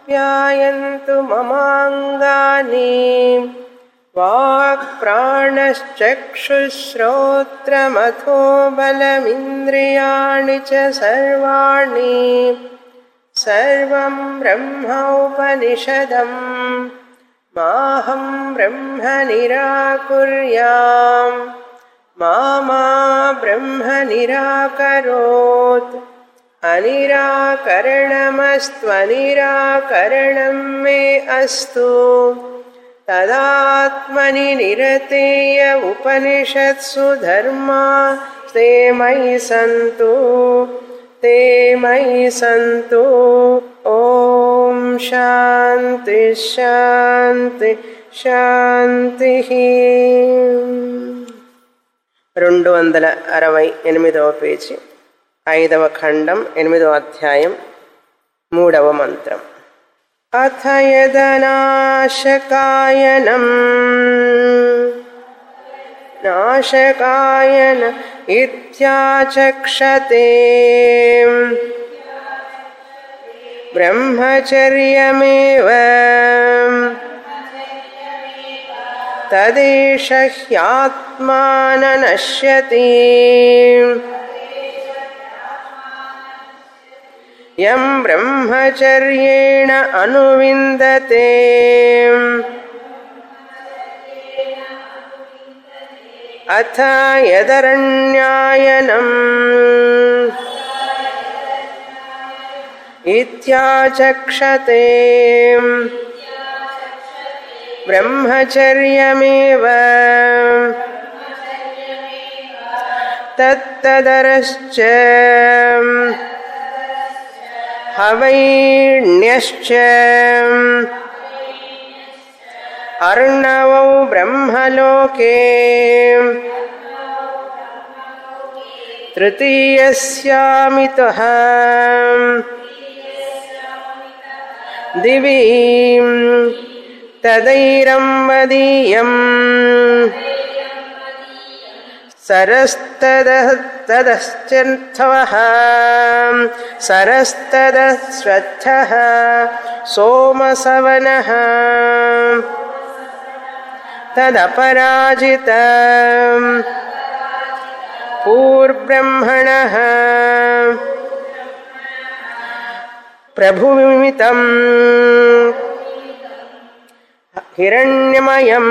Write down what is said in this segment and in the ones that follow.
आप्यायन्तु ममाङ्गानि वाक्प्राणश्चक्षुश्रोत्रमथो बलमिन्द्रियाणि च सर्वाणि सर्वं ब्रह्मोपनिषदम् माहं ब्रह्म निराकुर्याम् मा मा ब्रह्म निराकरोत् अनिराकरणमस्त्वनिराकरणं मे अस्तु तदात्मनि निरतेय उपनिषत्सु धर्मा ते मयि सन्तु ते मयि सन्तु ॐ शान्ति శాంతి శాంతి రెండు వందల అరవై ఎనిమిదవ పేజీ ఐదవ ఖండం ఎనిమిదవ అధ్యాయం మూడవ మంత్రం అథ యదనాశకాయనం నాశకాయన ఇత్యాచక్షతే బ్రహ్మచర్యమేవ తదేష హ్యాత్మాన నశ్యతి యం బ్రహ్మచర్యేణ అనువిందతే అథ యదరణ్యాయనం ఇత్యాచక్షతే బ్రహ్మచర్యమేవ తత్తదరశ్చ హవైణ్యశ్చ అర్ణవౌ బ్రహ్మలోకే తృతీయస్యామితః దివి తదైరం వదీయం సరస్తదశ్చర్థవ సరస్తదశ్రద్ధ సోమసవన తదపరాజిత పూర్బ్రహ్మణ ప్రభుమితం హిరణ్యమయం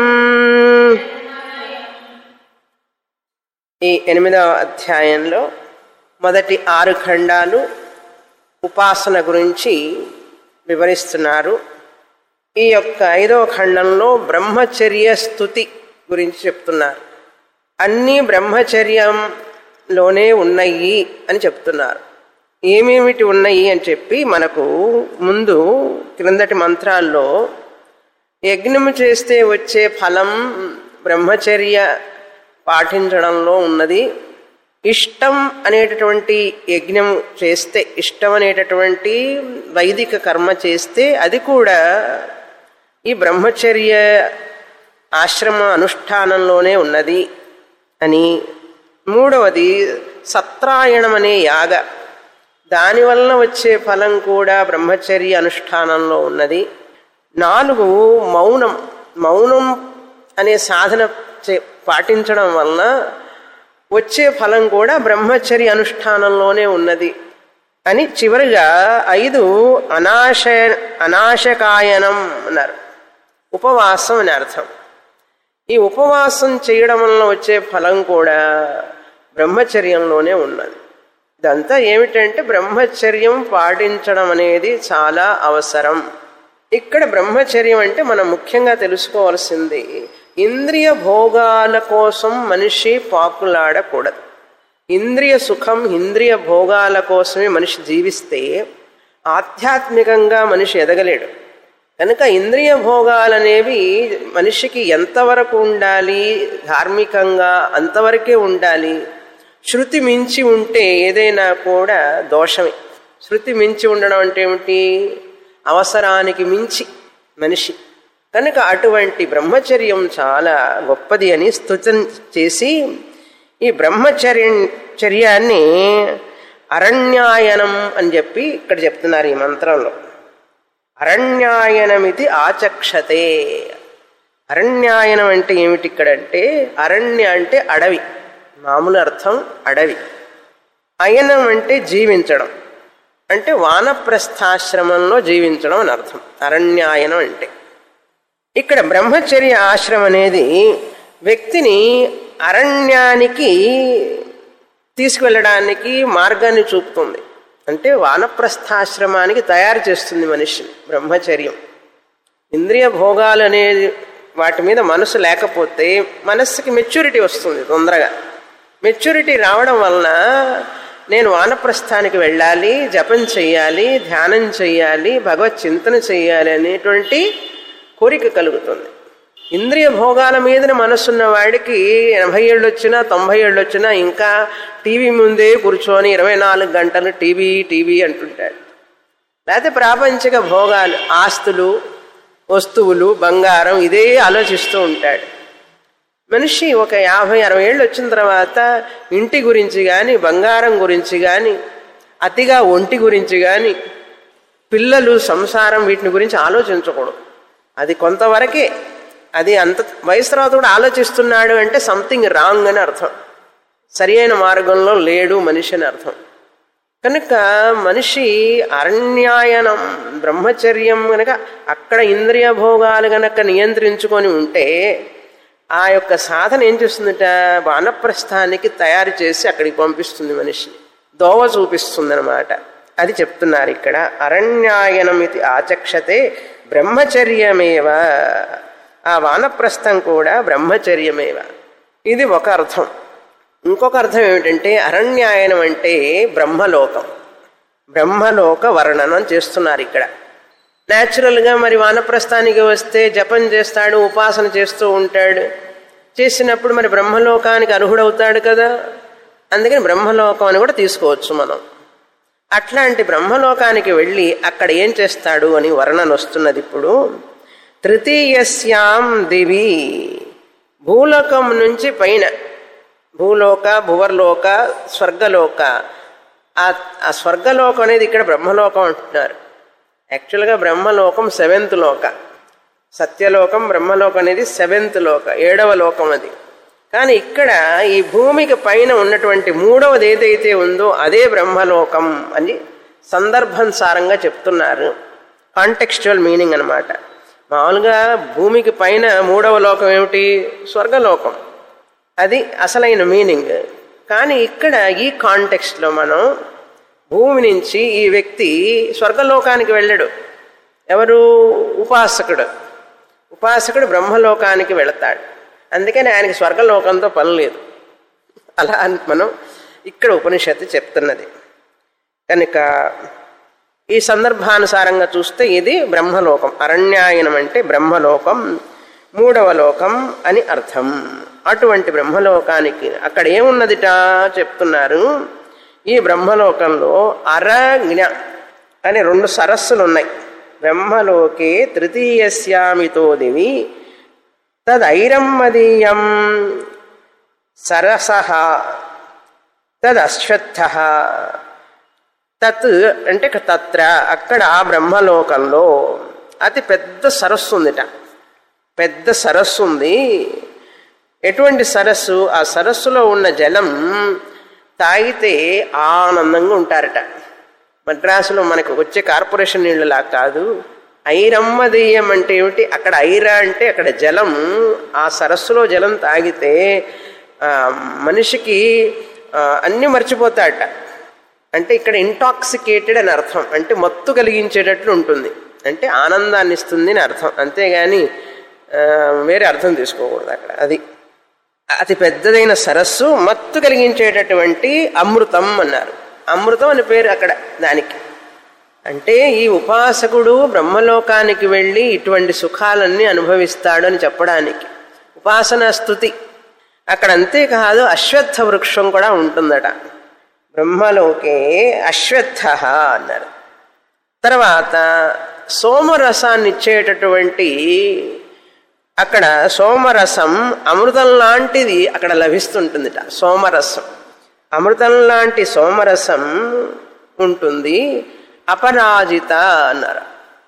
ఈ ఎనిమిదవ అధ్యాయంలో మొదటి ఆరు ఖండాలు ఉపాసన గురించి వివరిస్తున్నారు ఈ యొక్క ఐదవ ఖండంలో బ్రహ్మచర్య స్థుతి గురించి చెప్తున్నారు అన్నీ బ్రహ్మచర్యంలోనే ఉన్నాయి అని చెప్తున్నారు ఏమేమిటి ఉన్నాయి అని చెప్పి మనకు ముందు క్రిందటి మంత్రాల్లో యజ్ఞము చేస్తే వచ్చే ఫలం బ్రహ్మచర్య పాటించడంలో ఉన్నది ఇష్టం అనేటటువంటి యజ్ఞం చేస్తే ఇష్టం అనేటటువంటి వైదిక కర్మ చేస్తే అది కూడా ఈ బ్రహ్మచర్య ఆశ్రమ అనుష్ఠానంలోనే ఉన్నది అని మూడవది సత్రాయణం అనే యాగ దానివలన వచ్చే ఫలం కూడా బ్రహ్మచర్య అనుష్ఠానంలో ఉన్నది నాలుగు మౌనం మౌనం అనే సాధన చే- పాటించడం వలన వచ్చే ఫలం కూడా బ్రహ్మచర్య అనుష్ఠానంలోనే ఉన్నది అని చివరిగా ఐదు అనాశ అనాశకాయనం అన్నారు ఉపవాసం అని అర్థం ఈ ఉపవాసం చేయడం వలన వచ్చే ఫలం కూడా బ్రహ్మచర్యంలోనే ఉన్నది ఇదంతా ఏమిటంటే బ్రహ్మచర్యం పాటించడం అనేది చాలా అవసరం ఇక్కడ బ్రహ్మచర్యం అంటే మనం ముఖ్యంగా తెలుసుకోవాల్సింది ఇంద్రియ భోగాల కోసం మనిషి పాకులాడకూడదు ఇంద్రియ సుఖం ఇంద్రియ భోగాల కోసమే మనిషి జీవిస్తే ఆధ్యాత్మికంగా మనిషి ఎదగలేడు కనుక ఇంద్రియ భోగాలనేవి మనిషికి ఎంతవరకు ఉండాలి ధార్మికంగా అంతవరకే ఉండాలి శృతి మించి ఉంటే ఏదైనా కూడా దోషమే శృతి మించి ఉండడం అంటే ఏమిటి అవసరానికి మించి మనిషి కనుక అటువంటి బ్రహ్మచర్యం చాలా గొప్పది అని స్తుతం చేసి ఈ బ్రహ్మచర్య చర్యాన్ని అరణ్యాయనం అని చెప్పి ఇక్కడ చెప్తున్నారు ఈ మంత్రంలో అరణ్యాయనమితి ఆచక్షతే అరణ్యాయనం అంటే ఏమిటి ఇక్కడ అంటే అరణ్య అంటే అడవి మామూలు అర్థం అడవి అయనం అంటే జీవించడం అంటే వానప్రస్థాశ్రమంలో జీవించడం అని అర్థం అరణ్యాయనం అంటే ఇక్కడ బ్రహ్మచర్య ఆశ్రమం అనేది వ్యక్తిని అరణ్యానికి తీసుకువెళ్ళడానికి మార్గాన్ని చూపుతుంది అంటే వానప్రస్థాశ్రమానికి తయారు చేస్తుంది మనిషిని బ్రహ్మచర్యం ఇంద్రియ భోగాలు అనేది వాటి మీద మనసు లేకపోతే మనస్సుకి మెచ్యూరిటీ వస్తుంది తొందరగా మెచ్యూరిటీ రావడం వలన నేను వానప్రస్థానికి వెళ్ళాలి జపం చెయ్యాలి ధ్యానం చెయ్యాలి భగవత్ చింతన చెయ్యాలి అనేటువంటి కోరిక కలుగుతుంది ఇంద్రియ భోగాల మీదన మనసున్న వాడికి ఎనభై ఏళ్ళు వచ్చినా తొంభై ఏళ్ళు వచ్చినా ఇంకా టీవీ ముందే కూర్చొని ఇరవై నాలుగు గంటలు టీవీ టీవీ అంటుంటాడు లేకపోతే ప్రాపంచిక భోగాలు ఆస్తులు వస్తువులు బంగారం ఇదే ఆలోచిస్తూ ఉంటాడు మనిషి ఒక యాభై అరవై ఏళ్ళు వచ్చిన తర్వాత ఇంటి గురించి కానీ బంగారం గురించి కానీ అతిగా ఒంటి గురించి కానీ పిల్లలు సంసారం వీటిని గురించి ఆలోచించకూడదు అది కొంతవరకే అది అంత వయసు తర్వాత కూడా ఆలోచిస్తున్నాడు అంటే సంథింగ్ రాంగ్ అని అర్థం సరి అయిన మార్గంలో లేడు మనిషి అని అర్థం కనుక మనిషి అరణ్యాయనం బ్రహ్మచర్యం గనక అక్కడ ఇంద్రియ భోగాలు గనక నియంత్రించుకొని ఉంటే ఆ యొక్క సాధన ఏం చేస్తుందట వానప్రస్థానికి తయారు చేసి అక్కడికి పంపిస్తుంది మనిషిని దోవ చూపిస్తుంది అనమాట అది చెప్తున్నారు ఇక్కడ అరణ్యాయనం ఇది ఆచక్షతే బ్రహ్మచర్యమేవ ఆ వానప్రస్థం కూడా బ్రహ్మచర్యమేవ ఇది ఒక అర్థం ఇంకొక అర్థం ఏమిటంటే అరణ్యాయనం అంటే బ్రహ్మలోకం బ్రహ్మలోక వర్ణనం చేస్తున్నారు ఇక్కడ న్యాచురల్గా మరి వానప్రస్థానికి వస్తే జపం చేస్తాడు ఉపాసన చేస్తూ ఉంటాడు చేసినప్పుడు మరి బ్రహ్మలోకానికి అర్హుడవుతాడు కదా అందుకని బ్రహ్మలోకం అని కూడా తీసుకోవచ్చు మనం అట్లాంటి బ్రహ్మలోకానికి వెళ్ళి అక్కడ ఏం చేస్తాడు అని వర్ణన వస్తున్నది ఇప్పుడు తృతీయస్యాం దివి భూలోకం నుంచి పైన భూలోక భువర్లోక స్వర్గలోక ఆ స్వర్గలోకం అనేది ఇక్కడ బ్రహ్మలోకం అంటున్నారు యాక్చువల్గా బ్రహ్మలోకం సెవెంత్ లోక సత్యలోకం బ్రహ్మలోకం అనేది సెవెంత్ లోక ఏడవ లోకం అది కానీ ఇక్కడ ఈ భూమికి పైన ఉన్నటువంటి మూడవది ఏదైతే ఉందో అదే బ్రహ్మలోకం అని సందర్భానుసారంగా చెప్తున్నారు కాంటెక్స్చువల్ మీనింగ్ అనమాట మామూలుగా భూమికి పైన మూడవ లోకం ఏమిటి స్వర్గలోకం అది అసలైన మీనింగ్ కానీ ఇక్కడ ఈ కాంటెక్స్ట్లో మనం భూమి నుంచి ఈ వ్యక్తి స్వర్గలోకానికి వెళ్ళడు ఎవరు ఉపాసకుడు ఉపాసకుడు బ్రహ్మలోకానికి వెళతాడు అందుకని ఆయనకి స్వర్గలోకంతో పని లేదు అలా అని మనం ఇక్కడ ఉపనిషత్తు చెప్తున్నది కనుక ఈ సందర్భానుసారంగా చూస్తే ఇది బ్రహ్మలోకం అరణ్యాయనం అంటే బ్రహ్మలోకం మూడవ లోకం అని అర్థం అటువంటి బ్రహ్మలోకానికి అక్కడ ఏమున్నదిట చెప్తున్నారు ఈ బ్రహ్మలోకంలో అరజ్ఞ అనే రెండు సరస్సులు ఉన్నాయి బ్రహ్మలోకే తృతీయస్యామితో దివి తదైరమ్మదీయం సరస తదశ్వత్థ తత్ అంటే తత్ర అక్కడ ఆ బ్రహ్మలోకంలో అతి పెద్ద సరస్సు ఉందిట పెద్ద సరస్సు ఉంది ఎటువంటి సరస్సు ఆ సరస్సులో ఉన్న జలం తాగితే ఆనందంగా ఉంటారట మద్రాసులో మనకు వచ్చే కార్పొరేషన్ నీళ్ళలా కాదు ఐరమ్మదీయం అంటే ఏమిటి అక్కడ ఐరా అంటే అక్కడ జలం ఆ సరస్సులో జలం తాగితే మనిషికి అన్నీ మర్చిపోతాడట అంటే ఇక్కడ ఇంటాక్సికేటెడ్ అని అర్థం అంటే మత్తు కలిగించేటట్లు ఉంటుంది అంటే ఆనందాన్ని ఇస్తుంది అని అర్థం అంతేగాని వేరే అర్థం తీసుకోకూడదు అక్కడ అది అతి పెద్దదైన సరస్సు మత్తు కలిగించేటటువంటి అమృతం అన్నారు అమృతం అని పేరు అక్కడ దానికి అంటే ఈ ఉపాసకుడు బ్రహ్మలోకానికి వెళ్ళి ఇటువంటి సుఖాలన్నీ అనుభవిస్తాడు అని చెప్పడానికి ఉపాసనా స్థుతి అక్కడ అంతేకాదు అశ్వత్థ వృక్షం కూడా ఉంటుందట బ్రహ్మలోకే అశ్వత్థ అన్నారు తర్వాత సోమరసాన్ని ఇచ్చేటటువంటి అక్కడ సోమరసం అమృతం లాంటిది అక్కడ లభిస్తుంటుందిట సోమరసం అమృతం లాంటి సోమరసం ఉంటుంది అపరాజిత అన్నారు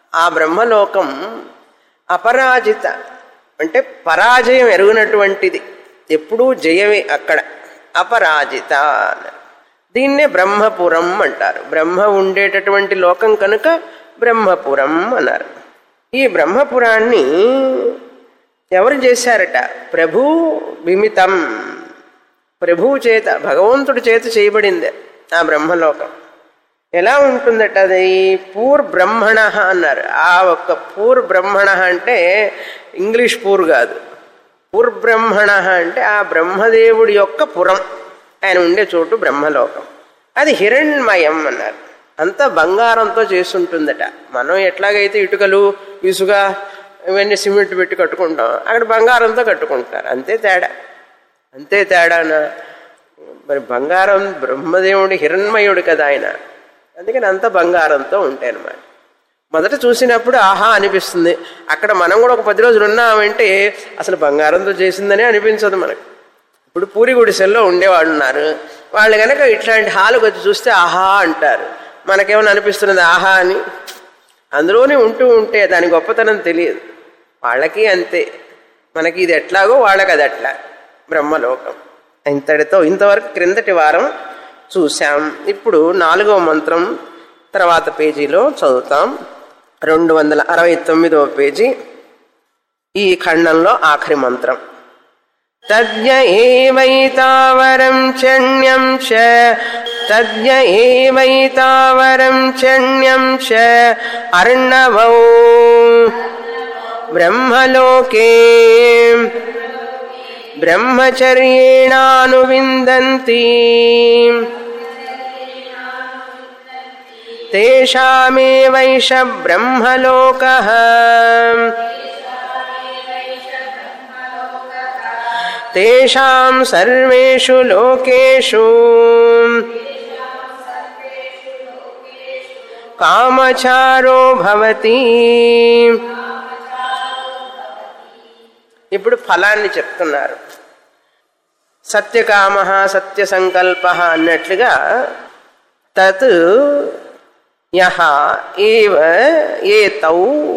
ఆ బ్రహ్మలోకం అపరాజిత అంటే పరాజయం ఎరుగునటువంటిది ఎప్పుడూ జయమే అక్కడ అపరాజిత అన్నారు. దీన్నే బ్రహ్మపురం అంటారు బ్రహ్మ ఉండేటటువంటి లోకం కనుక బ్రహ్మపురం అన్నారు ఈ బ్రహ్మపురాన్ని ఎవరు చేశారట ప్రభు విమితం ప్రభువు చేత భగవంతుడి చేత చేయబడింది ఆ బ్రహ్మలోకం ఎలా ఉంటుందట అది పూర్ బ్రహ్మణ అన్నారు ఆ ఒక్క పూర్ బ్రహ్మణ అంటే ఇంగ్లీష్ పూర్ కాదు పూర్ బ్రహ్మణ అంటే ఆ బ్రహ్మదేవుడి యొక్క పురం ఆయన ఉండే చోటు బ్రహ్మలోకం అది హిరణ్మయం అన్నారు అంతా బంగారంతో చేసుంటుందట మనం ఎట్లాగైతే ఇటుకలు ఇసుగా ఇవన్నీ సిమెంట్ పెట్టి కట్టుకుంటాం అక్కడ బంగారంతో కట్టుకుంటారు అంతే తేడా అంతే తేడానా మరి బంగారం బ్రహ్మదేవుడి హిరణ్మయుడు కదా ఆయన అందుకని అంత బంగారంతో ఉంటాయి అన్నమాట మొదట చూసినప్పుడు ఆహా అనిపిస్తుంది అక్కడ మనం కూడా ఒక పది రోజులు ఉన్నామంటే అసలు బంగారంతో చేసిందనే అనిపించదు మనకు ఇప్పుడు పూరి గుడిసెల్లో ఉండేవాళ్ళు ఉన్నారు వాళ్ళు కనుక ఇట్లాంటి హాలుకి వచ్చి చూస్తే ఆహా అంటారు మనకేమైనా అనిపిస్తున్నది ఆహా అని అందులోనే ఉంటూ ఉంటే దాని గొప్పతనం తెలియదు వాళ్ళకి అంతే మనకి ఇది ఎట్లాగో వాళ్ళకి అది అట్లా బ్రహ్మలోకం ఇంతటితో ఇంతవరకు క్రిందటి వారం చూశాం ఇప్పుడు నాలుగవ మంత్రం తర్వాత పేజీలో చదువుతాం రెండు వందల అరవై తొమ్మిదవ పేజీ ఈ ఖండంలో ఆఖరి మంత్రం తజ్ఞ ఏవైతావరం చణ్యం చ తజ్ఞ ఏవైతావరం చణ్యం చ అర్ణవౌ బ్రహ్మలోకే బ్రహ్మచర్యేణానువిందంతి తేషామేవైష బ్రహ్మలోకః తేషాం సర్వేషు లోకేషు కామచారో భవతి ఇప్పుడు ఫలాన్ని చెప్తున్నారు సత్యకామ సత్య సంకల్ప అన్నట్లుగా తత్ యహ ఏవ ఏతౌ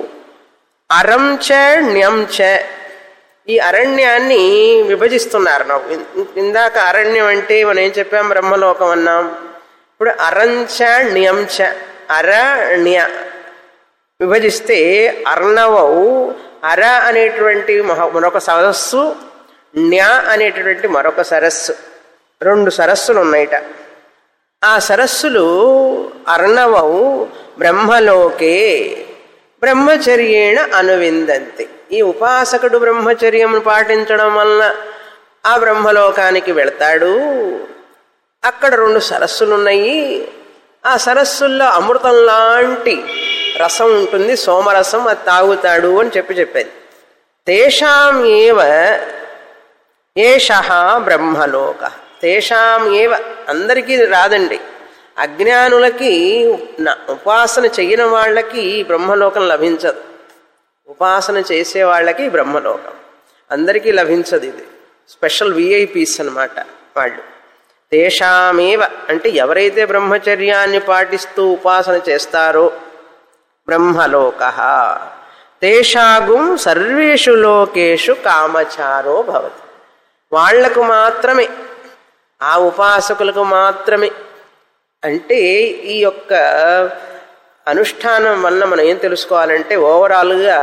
అరం చ ణ్యం చ ఈ అరణ్యాన్ని విభజిస్తున్నారు నాకు ఇందాక అరణ్యం అంటే మనం ఏం చెప్పాం బ్రహ్మలోకం అన్నాం ఇప్పుడు అరంచ ణ్యంచ అరణ్య విభజిస్తే అర్ణవౌ అర అనేటువంటి మహ- మరొక సరస్సు న్య అనేటటువంటి మరొక సరస్సు రెండు సరస్సులు ఉన్నాయిట ఆ సరస్సులు అర్ణవౌ బ్రహ్మలోకే బ్రహ్మచర్యేణ అనువిందంతి ఈ ఉపాసకుడు బ్రహ్మచర్యమును పాటించడం వలన ఆ బ్రహ్మలోకానికి వెళతాడు అక్కడ రెండు సరస్సులు ఉన్నాయి ఆ సరస్సుల్లో అమృతం లాంటి రసం ఉంటుంది సోమరసం అది తాగుతాడు అని చెప్పి చెప్పేది తేషాం ఏవ ఏష బ్రహ్మలోక తేషాం ఏవ అందరికీ రాదండి అజ్ఞానులకి న- ఉపాసన చెయ్యని వాళ్ళకి బ్రహ్మలోకం లభించదు ఉపాసన చేసే వాళ్ళకి బ్రహ్మలోకం అందరికీ లభించదు ఇది స్పెషల్ విఐపీస్ అన్నమాట వాళ్ళు తేషామేవ అంటే ఎవరైతే బ్రహ్మచర్యాన్ని పాటిస్తూ ఉపాసన చేస్తారో బ్రహ్మలోక తేషాగుం సర్వేషు లోకేషు కామచారో భవతి వాళ్లకు మాత్రమే ఆ ఉపాసకులకు మాత్రమే అంటే ఈ యొక్క అనుష్ఠానం వలన మనం ఏం తెలుసుకోవాలంటే ఓవరాల్గా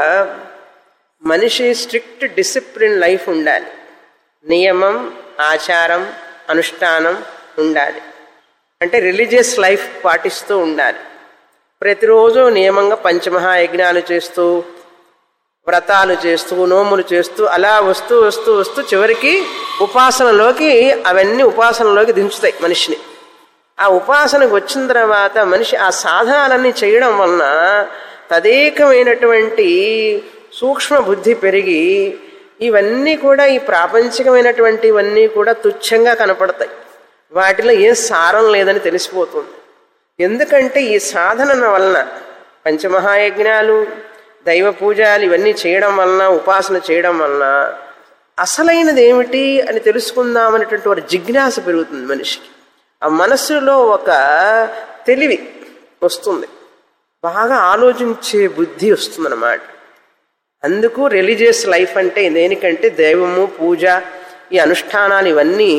మనిషి స్ట్రిక్ట్ డిసిప్లిన్ లైఫ్ ఉండాలి నియమం ఆచారం అనుష్ఠానం ఉండాలి అంటే రిలీజియస్ లైఫ్ పాటిస్తూ ఉండాలి ప్రతిరోజు నియమంగా పంచమహాయజ్ఞాలు చేస్తూ వ్రతాలు చేస్తూ నోములు చేస్తూ అలా వస్తూ వస్తూ వస్తూ చివరికి ఉపాసనలోకి అవన్నీ ఉపాసనలోకి దించుతాయి మనిషిని ఆ ఉపాసనకు వచ్చిన తర్వాత మనిషి ఆ సాధనాలన్నీ చేయడం వలన తదేకమైనటువంటి సూక్ష్మ బుద్ధి పెరిగి ఇవన్నీ కూడా ఈ ప్రాపంచికమైనటువంటి ఇవన్నీ కూడా తుచ్చంగా కనపడతాయి వాటిలో ఏ సారం లేదని తెలిసిపోతుంది ఎందుకంటే ఈ సాధన వలన పంచమహాయజ్ఞాలు దైవ పూజలు ఇవన్నీ చేయడం వలన ఉపాసన చేయడం వలన అసలైనది ఏమిటి అని తెలుసుకుందామనేటువంటి ఒక జిజ్ఞాస పెరుగుతుంది మనిషికి ఆ మనస్సులో ఒక తెలివి వస్తుంది బాగా ఆలోచించే బుద్ధి వస్తుందన్నమాట అందుకు రిలీజియస్ లైఫ్ అంటే దేనికంటే దైవము పూజ ఈ అనుష్ఠానాలు ఇవన్నీ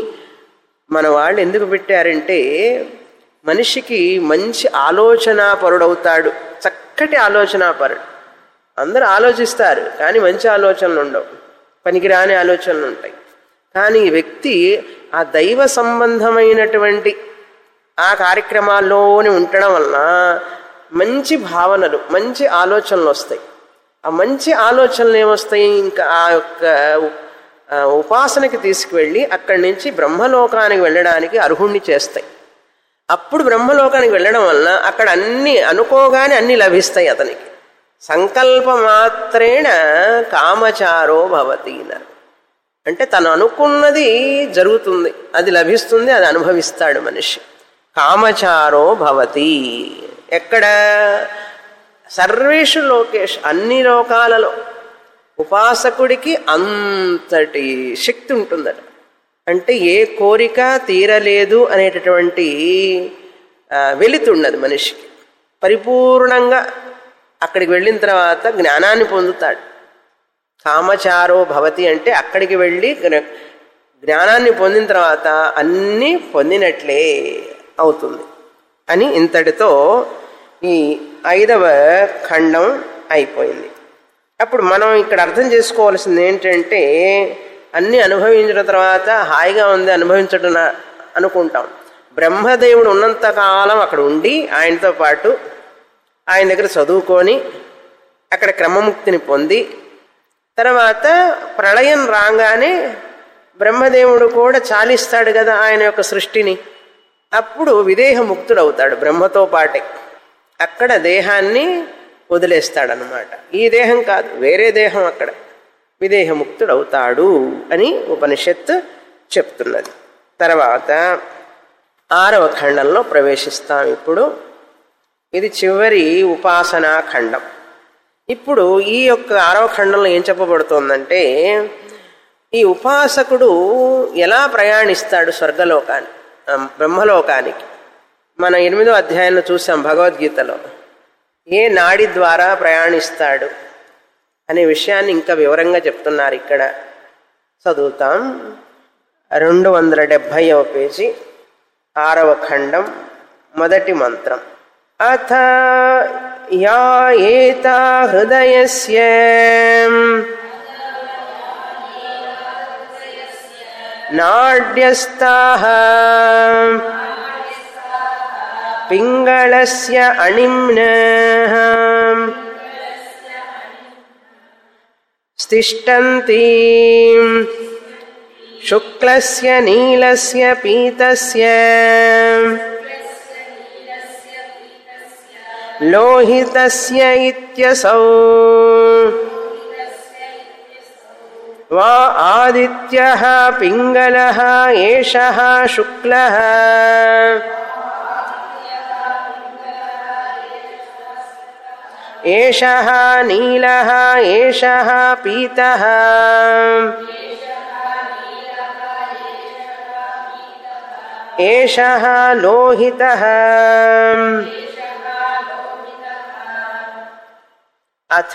మన వాళ్ళు ఎందుకు పెట్టారంటే మనిషికి మంచి ఆలోచనా పరుడవుతాడు చక్కటి ఆలోచనా పరుడు అందరూ ఆలోచిస్తారు కానీ మంచి ఆలోచనలు ఉండవు పనికిరాని ఆలోచనలు ఉంటాయి కానీ ఈ వ్యక్తి ఆ దైవ సంబంధమైనటువంటి ఆ కార్యక్రమాల్లోనే ఉండడం వలన మంచి భావనలు మంచి ఆలోచనలు వస్తాయి ఆ మంచి ఆలోచనలు ఏమొస్తాయి ఇంకా ఆ యొక్క ఆ, ఉపాసనకి తీసుకువెళ్ళి అక్కడి నుంచి బ్రహ్మలోకానికి వెళ్ళడానికి అర్హుణ్ణి చేస్తాయి అప్పుడు బ్రహ్మలోకానికి వెళ్ళడం వలన అక్కడ అన్ని అనుకోగానే అన్ని లభిస్తాయి అతనికి సంకల్ప మాత్రేణ కామచారో భవతి అన్నారు అంటే తను అనుకున్నది జరుగుతుంది అది లభిస్తుంది అది అనుభవిస్తాడు మనిషి కామచారో భవతి ఎక్కడ సర్వేషు లోకేష్ అన్ని లోకాలలో ఉపాసకుడికి అంతటి శక్తి ఉంటుందట అంటే ఏ కోరిక తీరలేదు అనేటటువంటి ఆ, వెలితున్నది మనిషికి పరిపూర్ణంగా అక్కడికి వెళ్ళిన తర్వాత జ్ఞానాన్ని పొందుతాడు కామచారో భవతి అంటే అక్కడికి వెళ్ళి జ్ఞ- జ్ఞానాన్ని పొందిన తర్వాత అన్నీ పొందినట్లే అవుతుంది అని ఇంతటితో ఈ ఐదవ ఖండం అయిపోయింది అప్పుడు మనం ఇక్కడ అర్థం చేసుకోవాల్సింది ఏంటంటే అన్నీ అనుభవించిన తర్వాత హాయిగా ఉంది అనుభవించడం నా- అనుకుంటాం బ్రహ్మదేవుడు ఉన్నంతకాలం అక్కడ ఉండి ఆయనతో పాటు ఆయన దగ్గర చదువుకొని అక్కడ క్రమముక్తిని పొంది తర్వాత ప్రళయం రాగానే బ్రహ్మదేవుడు కూడా చాలిస్తాడు కదా ఆయన యొక్క సృష్టిని అప్పుడు విదేహ ముక్తుడు అవుతాడు బ్రహ్మతో పాటే అక్కడ దేహాన్ని వదిలేస్తాడనమాట ఈ దేహం కాదు వేరే దేహం అక్కడ విదేహ ముక్తుడు అవుతాడు అని ఉపనిషత్తు చెప్తున్నది తర్వాత ఆరవ ఖండంలో ప్రవేశిస్తాం ఇప్పుడు ఇది చివరి ఉపాసనా ఖండం ఇప్పుడు ఈ యొక్క ఆరవ ఖండంలో ఏం చెప్పబడుతోందంటే ఈ ఉపాసకుడు ఎలా ప్రయాణిస్తాడు స్వర్గలోకాన్ని ఆ, బ్రహ్మలోకానికి మన ఎనిమిదో అధ్యాయంలో చూసాం భగవద్గీతలో ఏ నాడి ద్వారా ప్రయాణిస్తాడు అనే విషయాన్ని ఇంకా వివరంగా చెప్తున్నారు ఇక్కడ చదువుతాం రెండు వందల డెబ్భైవ పేజీ ఆరవ ఖండం మొదటి మంత్రం అథ యా ఏతా హృదయస్య నాడ్యస్థాః పింగళస్య అణిమ్నః తిష్టంతి శుక్లస్య నీలస్య పీతస్య లోహితస్య ఇత్యసౌ వా ఆదిత్యః పింగళः ఏషः శుక్లः ఏషः నీలः ఏషः పీతः ఏషः లోహితः అథ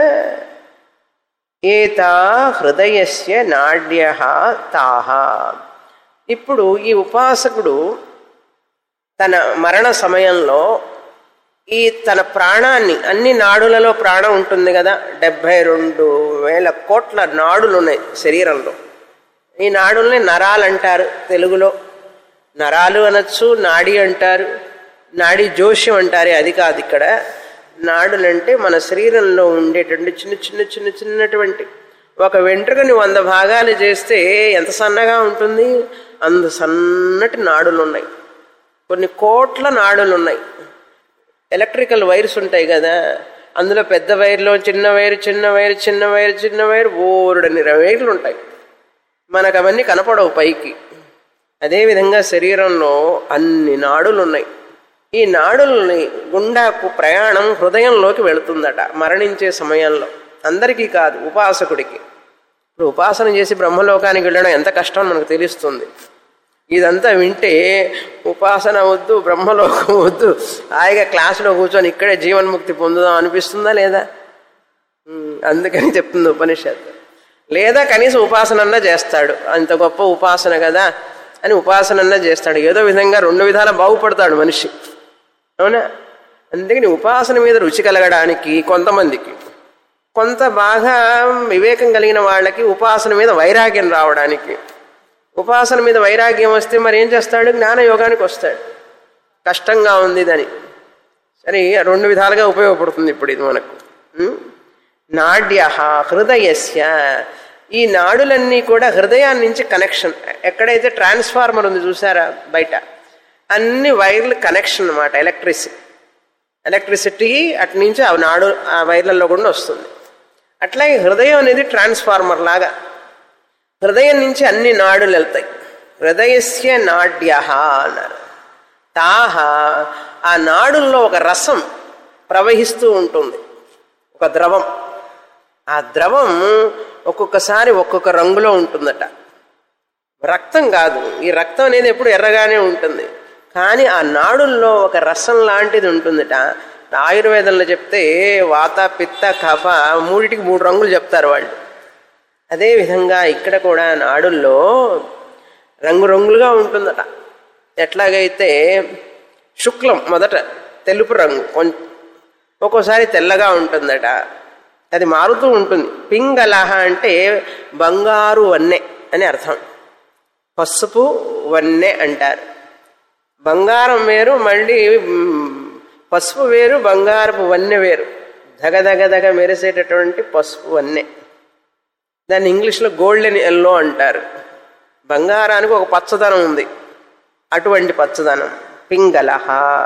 ఏతా హృదయస్య నాడ్య తాహ ఇప్పుడు ఈ ఉపాసకుడు తన మరణ సమయంలో ఈ తన ప్రాణాన్ని అన్ని నాడులలో ప్రాణం ఉంటుంది కదా డెబ్భై రెండు వేల కోట్ల నాడులు ఉన్నాయి శరీరంలో ఈ నాడుల్ని నరాలు అంటారు తెలుగులో నరాలు అనొచ్చు నాడి అంటారు నాడి జోష్యం అంటారు అది కాదు ఇక్కడ నాడులంటే మన శరీరంలో ఉండేటువంటి చిన్న చిన్న చిన్న చిన్నటువంటి ఒక వెంట్రుకని వంద భాగాలు చేస్తే ఎంత సన్నగా ఉంటుంది అంత సన్నటి నాడులు ఉన్నాయి కొన్ని కోట్ల నాడులు ఉన్నాయి ఎలక్ట్రికల్ వైర్స్ ఉంటాయి కదా అందులో పెద్ద వైర్లో చిన్న వైర్ చిన్న వైర్ చిన్న వైర్ చిన్న వైర్ ఓరుడని వైర్లు ఉంటాయి మనకు అవన్నీ కనపడవు పైకి అదేవిధంగా శరీరంలో అన్ని నాడులు ఉన్నాయి ఈ నాడుల్ని గుండాకు ప్రయాణం హృదయంలోకి వెళుతుందట మరణించే సమయంలో అందరికీ కాదు ఉపాసకుడికి ఇప్పుడు ఉపాసన చేసి బ్రహ్మలోకానికి వెళ్ళడం ఎంత కష్టం మనకు తెలుస్తుంది ఇదంతా వింటే ఉపాసన వద్దు బ్రహ్మలోకం వద్దు హాయిగా క్లాసులో కూర్చొని ఇక్కడే జీవన్ముక్తి పొందుదాం అనిపిస్తుందా లేదా ఉమ్, అందుకని చెప్తుంది ఉపనిషత్తు లేదా కనీసం ఉపాసనన్నా చేస్తాడు అంత గొప్ప ఉపాసన కదా అని ఉపాసనన్నా చేస్తాడు ఏదో విధంగా రెండు విధాల బాగుపడతాడు మనిషి అవునా అందుకని ఉపాసన మీద రుచి కలగడానికి కొంతమందికి కొంత బాగా వివేకం కలిగిన వాళ్ళకి ఉపాసన మీద వైరాగ్యం రావడానికి ఉపాసన మీద వైరాగ్యం వస్తే మరి ఏం చేస్తాడు జ్ఞానయోగానికి వస్తాడు కష్టంగా ఉంది దాని సరే రెండు విధాలుగా ఉపయోగపడుతుంది ఇప్పుడు ఇది మనకు ఉం? నాడ్య హృదయస్య ఈ నాడులన్నీ కూడా హృదయాన్ని నుంచి కనెక్షన్ ఎక్కడైతే ట్రాన్స్ఫార్మర్ ఉంది చూసారా బయట అన్ని వైర్లు కనెక్షన్ అనమాట ఎలక్ట్రిసిటీ ఎలక్ట్రిసిటీ అటు నుంచి ఆ నాడు ఆ వైర్లలో కూడా వస్తుంది అట్లాగే హృదయం అనేది ట్రాన్స్ఫార్మర్ లాగా హృదయం నుంచి అన్ని నాడులు వెళ్తాయి హృదయస్య నాడ్య అన్నారు తాహ ఆ నాడుల్లో ఒక రసం ప్రవహిస్తూ ఉంటుంది ఒక ద్రవం ఆ ద్రవం ఒక్కొక్కసారి ఒక్కొక్క రంగులో ఉంటుందట రక్తం కాదు ఈ రక్తం అనేది ఎప్పుడు ఎర్రగానే ఉంటుంది కానీ ఆ నాడుల్లో ఒక రసం లాంటిది ఉంటుందట ఆయుర్వేదంలో చెప్తే వాత పిత్త కఫ మూడిటికి మూడు రంగులు చెప్తారు వాళ్ళు అదేవిధంగా ఇక్కడ కూడా నాడుల్లో రంగురంగులుగా ఉంటుందట ఎట్లాగైతే శుక్లం మొదట తెలుపు రంగు కొం- ఒక్కోసారి తెల్లగా ఉంటుందట అది మారుతూ ఉంటుంది పింగళహ అంటే బంగారు వన్నె అని అర్థం పసుపు వన్నె అంటారు బంగారం వేరు మళ్ళీ మ్, పసుపు వేరు బంగారపు వన్నె వేరు దగ దగ దగ మెరిసేటటువంటి పసుపు వన్నె దాన్ని ఇంగ్లీష్లో గోల్డెన్ ఎల్లో అంటారు బంగారానికి ఒక పచ్చదనం ఉంది అటువంటి పచ్చదనం పింగళహ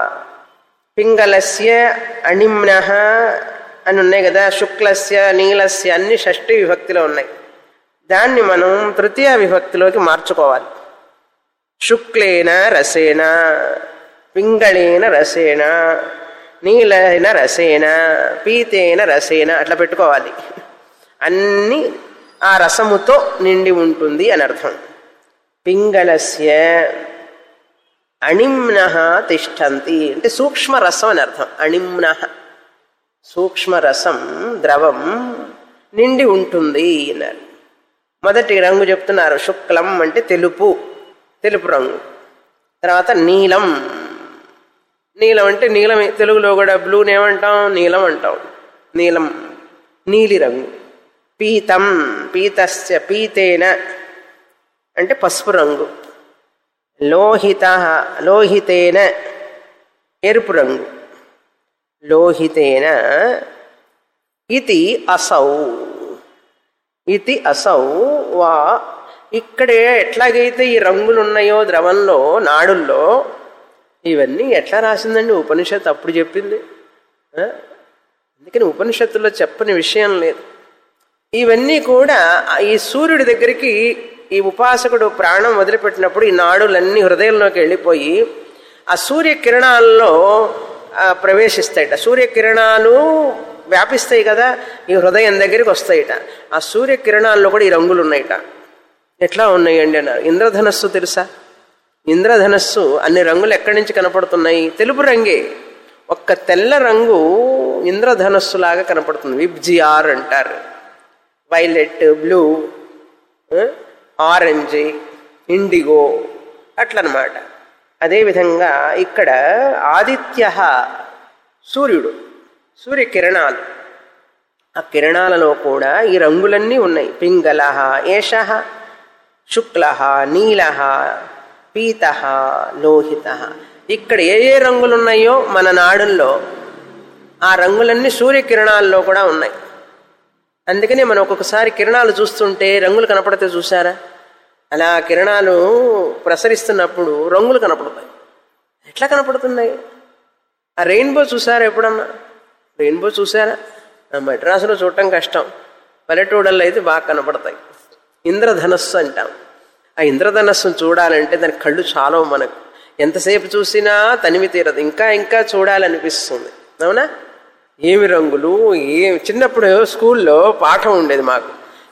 పింగళస్య అణిమ్న అని ఉన్నాయి కదా శుక్లస్య నీలస్య అన్ని షష్ఠి విభక్తిలో ఉన్నాయి దాన్ని మనం తృతీయ విభక్తిలోకి మార్చుకోవాలి శుక్లేన రసేన పింగళేన రసేన నీలైన రసేన పీతేన రసేన అట్లా పెట్టుకోవాలి అన్నీ ఆ రసముతో నిండి ఉంటుంది అని అర్థం పింగళస్య అణిమ్న తిష్టంతి అంటే సూక్ష్మ రసం అని అర్థం అణిమ్న సూక్ష్మ రసం ద్రవం నిండి ఉంటుంది అన్నారు మొదటి రంగు చెప్తున్నారు శుక్లం అంటే తెలుపు తెలుపు రంగు తర్వాత నీలం నీలం అంటే నీలం తెలుగులో కూడా బ్లూని ఏమంటాం నీలం అంటాం నీలం నీలి రంగు పీతం పీతస్య పీతేన అంటే పసుపు రంగు లోహిత లోహితేన ఎరుపు రంగు లోహితేన ఇది అసౌ ఇది అసౌ వా ఇక్కడే ఎట్లాగైతే ఈ రంగులు ఉన్నాయో ద్రవంలో నాడుల్లో ఇవన్నీ ఎట్లా రాసిందండి ఉపనిషత్తు అప్పుడు చెప్పింది ఆ? అందుకని ఉపనిషత్తుల్లో చెప్పని విషయం లేదు ఇవన్నీ కూడా ఈ సూర్యుడి దగ్గరికి ఈ ఉపాసకుడు ప్రాణం వదిలిపెట్టినప్పుడు ఈ నాడులన్నీ హృదయంలోకి వెళ్ళిపోయి ఆ సూర్య కిరణాల్లో ఆ, ప్రవేశిస్తాయిట సూర్యకిరణాలు వ్యాపిస్తాయి కదా ఈ హృదయం దగ్గరికి వస్తాయిట ఆ సూర్యకిరణాల్లో కూడా ఈ రంగులు ఉన్నాయిట ఎట్లా ఉన్నాయండి అన్నారు ఇంద్రధనస్సు తెలుసా ఇంద్రధనస్సు అన్ని రంగులు ఎక్కడి నుంచి కనపడుతున్నాయి తెలుపు రంగే ఒక్క తెల్ల రంగు ఇంద్రధనస్సు లాగా కనపడుతుంది విబ్జిఆర్ అంటారు వైలెట్ బ్లూ ఆరెంజ్ ఇండిగో అట్లనమాట అదేవిధంగా ఇక్కడ ఆదిత్య సూర్యుడు సూర్యకిరణాలు ఆ కిరణాలలో కూడా ఈ రంగులన్నీ ఉన్నాయి పింగళ ఏష శుక్ల నీల పీత లోహిత ఇక్కడ ఏ ఏ రంగులు ఉన్నాయో మన నాడుల్లో ఆ రంగులన్నీ సూర్యకిరణాల్లో కూడా ఉన్నాయి అందుకనే మనం ఒక్కొక్కసారి కిరణాలు చూస్తుంటే రంగులు కనపడితే చూసారా అలా కిరణాలు ప్రసరిస్తున్నప్పుడు రంగులు కనపడతాయి ఎట్లా కనపడుతున్నాయి ఆ రెయిన్బో చూసారా ఎప్పుడన్నా రెయిన్బో చూసారా ఆ మద్రాసులో చూడటం కష్టం పల్లెటూడల్లో అయితే బాగా కనపడతాయి ఇంద్రధనస్సు అంటాం ఆ ఇంద్రధనస్సును చూడాలంటే దాని కళ్ళు చాలా మనకు ఎంతసేపు చూసినా తనివి తీరదు ఇంకా ఇంకా చూడాలనిపిస్తుంది అవునా ఏమి రంగులు ఏ చిన్నప్పుడు స్కూల్లో పాఠం ఉండేది మాకు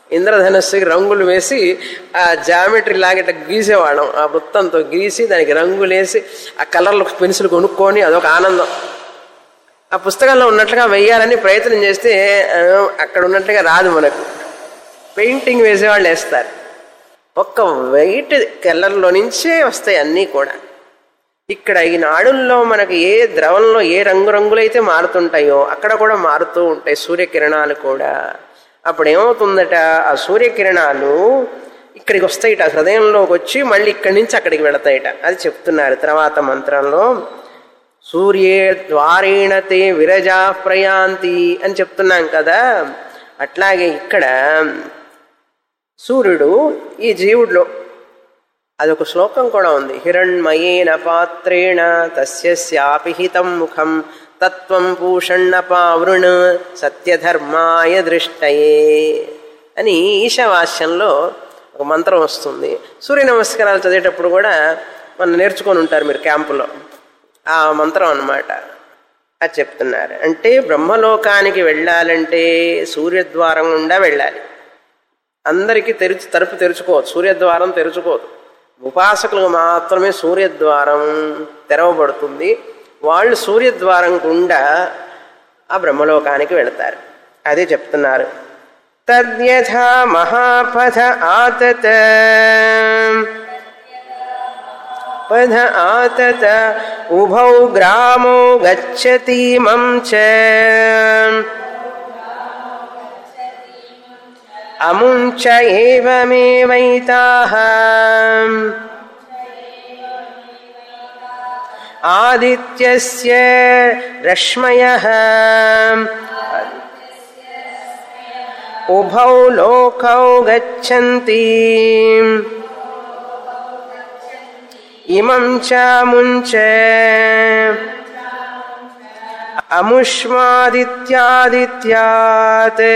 ఇంద్రధనస్సుకి రంగులు వేసి ఆ జామెట్రీ లాగా ఇట్లా గీసేవాళ్ళం ఆ వృత్తంతో గీసి దానికి రంగులేసి ఆ కలర్లు పెన్సిల్ కొనుక్కొని అదొక ఆనందం ఆ పుస్తకంలో ఉన్నట్లుగా వెయ్యాలని ప్రయత్నం చేస్తే ఆ, అక్కడ ఉన్నట్లుగా రాదు మనకు పెయింటింగ్ వేసేవాళ్ళు వేస్తారు ఒక్క వైట్ కలర్లో నుంచే వస్తాయి అన్నీ కూడా ఇక్కడ ఈ నాడుల్లో మనకి ఏ ద్రవంలో ఏ రంగు రంగులైతే మారుతుంటాయో అక్కడ కూడా మారుతూ ఉంటాయి సూర్యకిరణాలు కూడా అప్పుడు ఏమవుతుందట ఆ సూర్యకిరణాలు ఇక్కడికి వస్తాయిట హృదయంలోకి వచ్చి మళ్ళీ ఇక్కడి నుంచి అక్కడికి వెళతాయిట అది చెప్తున్నారు తర్వాత మంత్రంలో సూర్యే ద్వారేణ తే విరజా ప్రయాంతి అని చెప్తున్నాం కదా అట్లాగే ఇక్కడ సూర్యుడు ఈ జీవుడిలో అదొక శ్లోకం కూడా ఉంది హిరణ్మయేన పాత్రేణ తస్యాపి హితం ముఖం తత్వం పూషణపావృణ్ సత్యధర్మాయ దృష్టయే అని ఈశావాస్యంలో ఒక మంత్రం వస్తుంది సూర్య నమస్కారాలు చదివేటప్పుడు కూడా మనం నేర్చుకొని ఉంటారు మీరు క్యాంపులో ఆ మంత్రం అన్నమాట అది చెప్తున్నారు అంటే బ్రహ్మలోకానికి వెళ్ళాలంటే సూర్యద్వారం గుండా వెళ్ళాలి అందరికీ తెరిచి తలుపు తెరుచుకోవద్దు సూర్యద్వారం తెరుచుకోదు ఉపాసకులకు మాత్రమే సూర్యద్వారం తెరవబడుతుంది వాళ్ళు సూర్యద్వారం గుండా ఆ బ్రహ్మలోకానికి వెళతారు అదే చెప్తున్నారు తద్యథా మహాపథ ఆతత పథ ఆతత ఉభౌ గ్రామో గచ్చతీమం చ అముంచ ఏవమేవైతాః ఆదిత్యస్య రశ్మయః ఉభౌ లోకౌ గచ్చంతి ఇమం చ ముంచ అముష్మాదిత్యాదిత్యాత్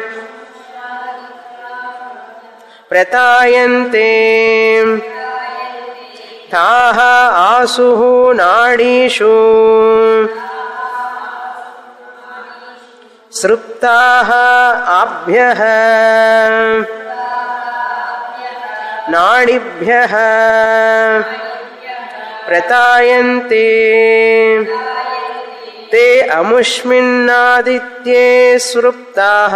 ప్రతాయంతే తాః ఆసుః నాడీషు సృప్తాః ఆభ్యः నాడిభ్యः ప్రతాయంతే ते अमुष्मिन्नादित्ये सृप्ताः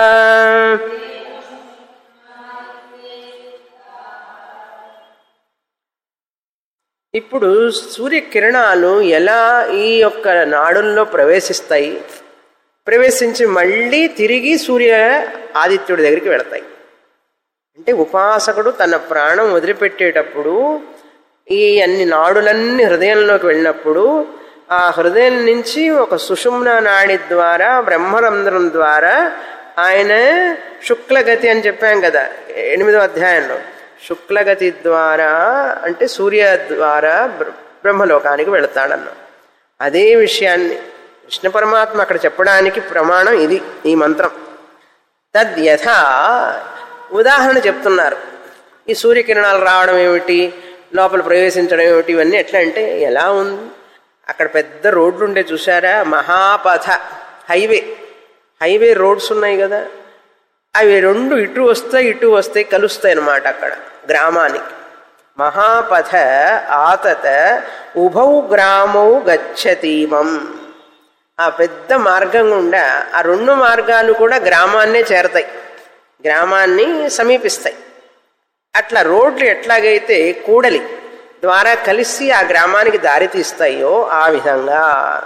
ఇప్పుడు సూర్యకిరణాలు ఎలా ఈ యొక్క నాడుల్లో ప్రవేశిస్తాయి ప్రవేశించి మళ్ళీ తిరిగి సూర్య ఆదిత్యుడి దగ్గరికి వెళతాయి అంటే ఉపాసకుడు తన ప్రాణం వదిలిపెట్టేటప్పుడు ఈ అన్ని నాడులన్నీ హృదయంలోకి వెళ్ళినప్పుడు ఆ హృదయం నుంచి ఒక సుషుమ్న నాడి ద్వారా బ్రహ్మరంధ్రం ద్వారా ఆయన శుక్లగతి అని చెప్పాం కదా ఎనిమిదో అధ్యాయంలో శుక్లగతి ద్వారా అంటే సూర్య ద్వారా బ్ర- బ్రహ్మలోకానికి వెళతాడన్న అదే విషయాన్ని కృష్ణ పరమాత్మ అక్కడ చెప్పడానికి ప్రమాణం ఇది ఈ మంత్రం తద్యథ ఉదాహరణ చెప్తున్నారు ఈ సూర్యకిరణాలు రావడం ఏమిటి లోపల ప్రవేశించడం ఏమిటి ఇవన్నీ ఎట్లా అంటే ఎలా ఉంది అక్కడ పెద్ద రోడ్లు ఉండే చూసారా మహాపథ హైవే హైవే రోడ్స్ ఉన్నాయి కదా అవి రెండు ఇటు వస్తాయి ఇటు వస్తాయి కలుస్తాయి అన్నమాట అక్కడ గ్రామానికి మహాపథ ఆతత ఉభౌ గ్రామౌ గచ్చతీమం ఆ పెద్ద మార్గం గుండా ఆ రెండు మార్గాలు కూడా గ్రామాన్నే చేరతాయి గ్రామాన్ని సమీపిస్తాయి అట్లా రోడ్లు ఎట్లాగైతే కూడలి ద్వారా కలిసి ఆ గ్రామానికి దారి తీస్తాయో ఆ విధంగా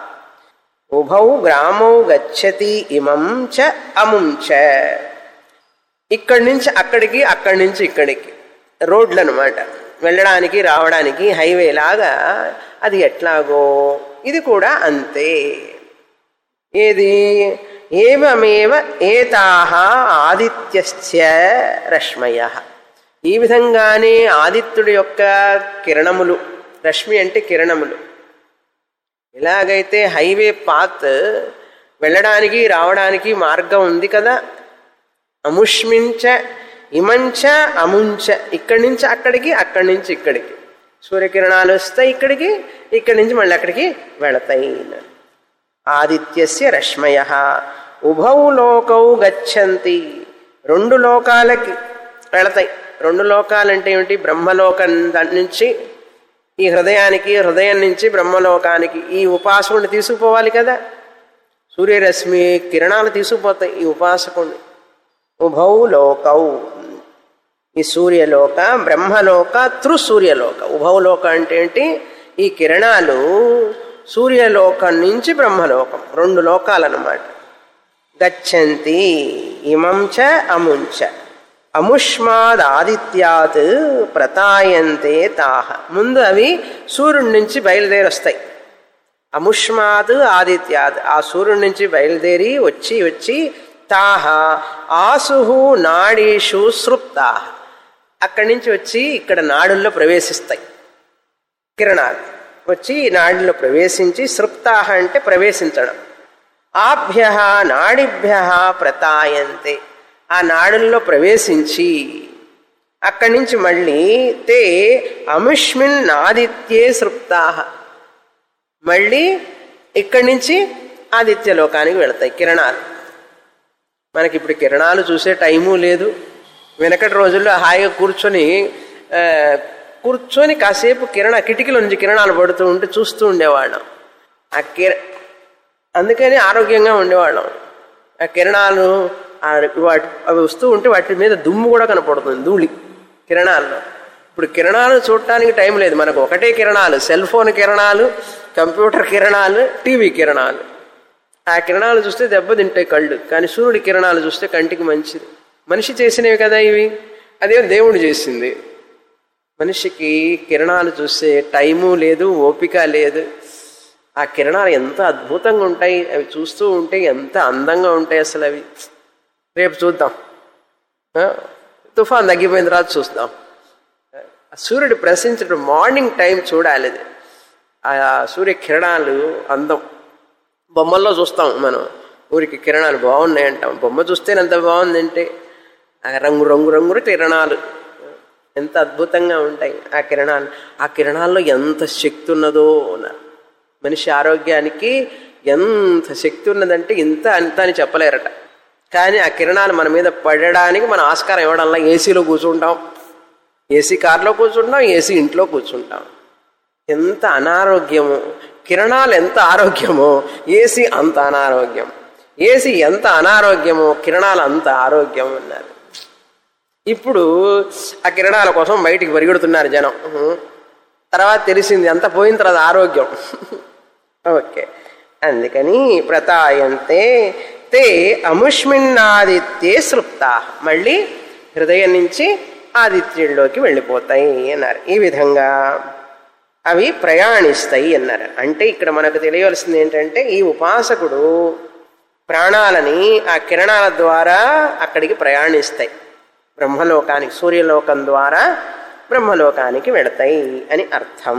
ఉభౌ గ్రామౌ గచ్చతి ఇమం చ అముం చ ఇక్కడి నుంచి అక్కడికి అక్కడి నుంచి ఇక్కడికి రోడ్లు అనమాట వెళ్ళడానికి రావడానికి హైవే లాగా అది ఎట్లాగో ఇది కూడా అంతే ఏది ఏమేవ ఏతాహ ఆదిత్యస్య రశ్మయ ఈ విధంగానే ఆదిత్యుడి యొక్క కిరణములు రశ్మి అంటే కిరణములు ఎలాగైతే హైవే పాత్ వెళ్ళడానికి రావడానికి మార్గం ఉంది కదా అముష్మించ ఇమంచ అముంచ ఇక్కడి నుంచి అక్కడికి అక్కడి నుంచి ఇక్కడికి సూర్యకిరణాలు వస్తాయి ఇక్కడికి ఇక్కడి నుంచి మళ్ళీ అక్కడికి వెళతాయి ఆదిత్యస్య రశ్మయ ఉభౌ లోకౌ గచ్చంతి రెండు లోకాలకి వెళతాయి రెండు లోకాలంటే ఏమిటి బ్రహ్మలోకం దాని నుంచి ఈ హృదయానికి హృదయం నుంచి బ్రహ్మలోకానికి ఈ ఉపాసకుడిని తీసుకుపోవాలి కదా సూర్యరశ్మి కిరణాలు తీసుకుపోతాయి ఈ ఉపాసకుడిని ఉభౌ లోకౌ ఈ సూర్యలోక బ్రహ్మలోక త్రు సూర్యలోక ఉభవలోక అంటే ఏంటి ఈ కిరణాలు సూర్యలోకం నుంచి బ్రహ్మలోకం రెండు లోకాలన్నమాట గచ్చంతి ఇమం చ అముంచ అముష్మాదాదిత్యాత్ ప్రతాయంతే తాహ ముందు అవి సూర్యుడి నుంచి బయలుదేరి వస్తాయి అముష్మాత్ ఆదిత్యాత్ ఆ సూర్యుడి నుంచి బయలుదేరి వచ్చి వచ్చి తాహ ఆసుహు నాడీషు సృప్తా అక్కడి నుంచి వచ్చి ఇక్కడ నాడుల్లో ప్రవేశిస్తాయి కిరణాలు వచ్చి ఈ నాడుల్లో ప్రవేశించి సృప్తాహ అంటే ప్రవేశించడం ఆభ్య నాడిభ్య ప్రతాయంతే ఆ నాడుల్లో ప్రవేశించి అక్కడి నుంచి మళ్ళీ తే అముష్మిన్ ఆదిత్యే సృప్తాహ మళ్ళీ ఇక్కడి నుంచి ఆదిత్య లోకానికి వెళతాయి కిరణాలు మనకి ఇప్పుడు కిరణాలు చూసే టైము లేదు వెనకటి రోజుల్లో హాయిగా కూర్చొని ఆ, కూర్చొని కాసేపు కిరణ కిటికీల నుంచి కిరణాలు పడుతూ ఉంటే చూస్తూ ఉండేవాళ్ళం ఆ కిర అందుకని ఆరోగ్యంగా ఉండేవాళ్ళం ఆ కిరణాలు ఆ వాటి అవి వస్తూ ఉంటే వాటి మీద దుమ్ము కూడా కనపడుతుంది ధూళి కిరణాల్లో ఇప్పుడు కిరణాలు చూడటానికి టైం లేదు మనకు ఒకటే కిరణాలు సెల్ ఫోన్ కిరణాలు కంప్యూటర్ కిరణాలు టీవీ కిరణాలు ఆ కిరణాలు చూస్తే దెబ్బతింటాయి కళ్ళు కానీ సూర్యుడి కిరణాలు చూస్తే కంటికి మంచిది మనిషి చేసినవి కదా ఇవి అదేం దేవుడు చేసింది మనిషికి కిరణాలు చూసే టైము లేదు ఓపిక లేదు ఆ కిరణాలు ఎంత అద్భుతంగా ఉంటాయి అవి చూస్తూ ఉంటే ఎంత అందంగా ఉంటాయి అసలు అవి రేపు చూద్దాం ఆ? తుఫాన్ తగ్గిపోయిన తర్వాత చూస్తాం ఆ సూర్యుడు ప్రశ్నించడం మార్నింగ్ టైం చూడాలి అది ఆ సూర్య కిరణాలు అందం బొమ్మల్లో చూస్తాం మనం ఊరికి కిరణాలు బాగున్నాయి అంటాం బొమ్మ చూస్తే ఎంత బాగుందంటే ఆ రంగు రంగు రంగుల కిరణాలు ఎంత అద్భుతంగా ఉంటాయి ఆ కిరణాలు ఆ కిరణాల్లో ఎంత శక్తి ఉన్నదో అన్నారు మనిషి ఆరోగ్యానికి ఎంత శక్తి ఉన్నదంటే ఇంత అంత అని చెప్పలేరట కానీ ఆ కిరణాలు మన మీద పడడానికి మనం ఆస్కారం ఇవ్వడంలో ఏసీలో కూర్చుంటాం ఏసీ కార్లో కూర్చుంటాం ఏసీ ఇంట్లో కూర్చుంటాం ఎంత అనారోగ్యము కిరణాలు ఎంత ఆరోగ్యమో ఏసీ అంత అనారోగ్యం ఏసీ ఎంత అనారోగ్యమో కిరణాలు అంత ఆరోగ్యం అన్నారు ఇప్పుడు ఆ కిరణాల కోసం బయటికి పరిగెడుతున్నారు జనం తర్వాత తెలిసింది అంత పోయిన తర్వాత ఆరోగ్యం ఓకే అందుకని ప్రతాయంతే తే అముష్మిన్నాదిత్యే సృప్తా మళ్ళీ హృదయం నుంచి ఆదిత్యుల్లోకి వెళ్ళిపోతాయి అన్నారు ఈ విధంగా అవి ప్రయాణిస్తాయి అన్నారు అంటే ఇక్కడ మనకు తెలియవలసింది ఏంటంటే ఈ ఉపాసకుడు ప్రాణాలని ఆ కిరణాల ద్వారా అక్కడికి ప్రయాణిస్తాయి బ్రహ్మలోకానికి సూర్యలోకం ద్వారా బ్రహ్మలోకానికి వెడతాయి అని అర్థం